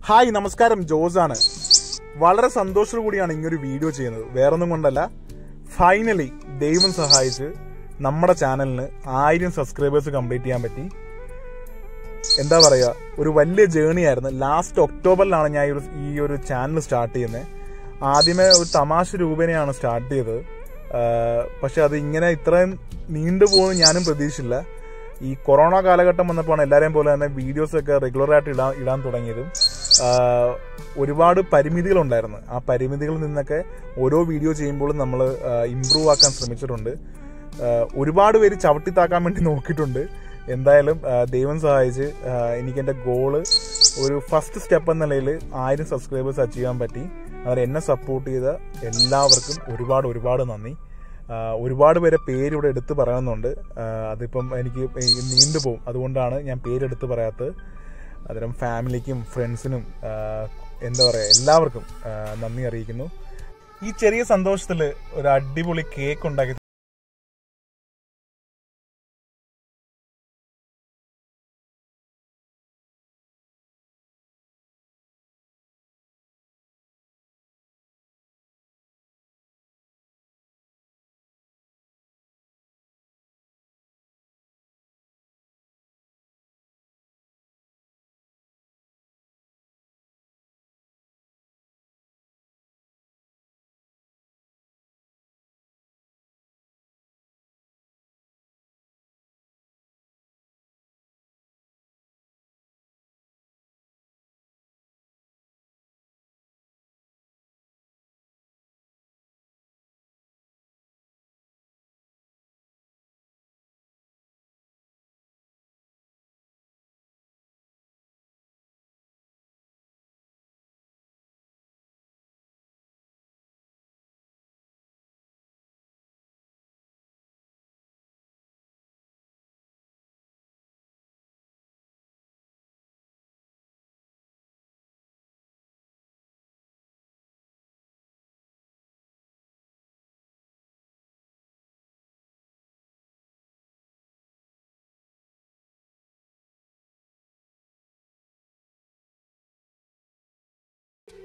hi നമസ്കാരം ജോസ് ആണ് വളരെ സന്തോഷത്തോടു കൂടിയാണ് ഇങ്ങനൊരു വീഡിയോ ചെയ്യുന്നത് വേറൊന്നും കൊണ്ടല്ല ഫൈനലി ദൈവം സഹായിച്ച് നമ്മുടെ ചാനലിന് ആയിരം സബ്സ്ക്രൈബേഴ്സ് കംപ്ലീറ്റ് ചെയ്യാൻ പറ്റി എന്താ പറയുക ഒരു വലിയ ജേണി ആയിരുന്നു ലാസ്റ്റ് ഒക്ടോബറിലാണ് ഞാൻ ഈ ഒരു ഈ ഒരു ചാനൽ സ്റ്റാർട്ട് ചെയ്യുന്നത് ആദ്യമേ ഒരു തമാശ രൂപേണയാണ് സ്റ്റാർട്ട് ചെയ്തത് ആഹ് പക്ഷെ അത് ഇങ്ങനെ ഇത്രയും നീണ്ടുപോകുമെന്ന് ഞാനും പ്രതീക്ഷിച്ചില്ല ഈ കൊറോണ കാലഘട്ടം വന്നപ്പോൾ എല്ലാവരെയും പോലെ തന്നെ വീഡിയോസ് ഒക്കെ റെഗുലറായിട്ട് ഇടാൻ ഇടാൻ തുടങ്ങിയതും ആഹ് ഒരുപാട് പരിമിതികളുണ്ടായിരുന്നു ആ പരിമിതികളിൽ നിന്നൊക്കെ ഓരോ വീഡിയോ ചെയ്യുമ്പോഴും നമ്മൾ ഇമ്പ്രൂവ് ആക്കാൻ ശ്രമിച്ചിട്ടുണ്ട് ആഹ് ഒരുപാട് പേര് ചവിട്ടിത്താക്കാൻ വേണ്ടി നോക്കിയിട്ടുണ്ട് എന്തായാലും ആഹ് ദൈവം സഹായിച്ച് ആഹ് എനിക്ക് എൻ്റെ ഗോള് ഒരു ഫസ്റ്റ് സ്റ്റെപ്പ് എന്ന നിലയിൽ ആയിരം സബ്സ്ക്രൈബേഴ്സ് അച്ചീവ് ചെയ്യാൻ പറ്റി അവർ എന്നെ സപ്പോർട്ട് ചെയ്ത എല്ലാവർക്കും ഒരുപാട് ഒരുപാട് നന്ദി ആഹ് ഒരുപാട് പേരെ പേര് ഇവിടെ എടുത്ത് പറയുന്നുണ്ട് ആഹ് അതിപ്പം എനിക്ക് നീണ്ടു പോകും അതുകൊണ്ടാണ് ഞാൻ പേരെടുത്ത് പറയാത്തത് അന്നേരം ഫാമിലിക്കും ഫ്രണ്ട്സിനും ആഹ് എന്താ പറയുക എല്ലാവർക്കും ആഹ് നന്ദി അറിയിക്കുന്നു ഈ ചെറിയ സന്തോഷത്തിൽ ഒരു അടിപൊളി കേക്ക് ഉണ്ടാക്കി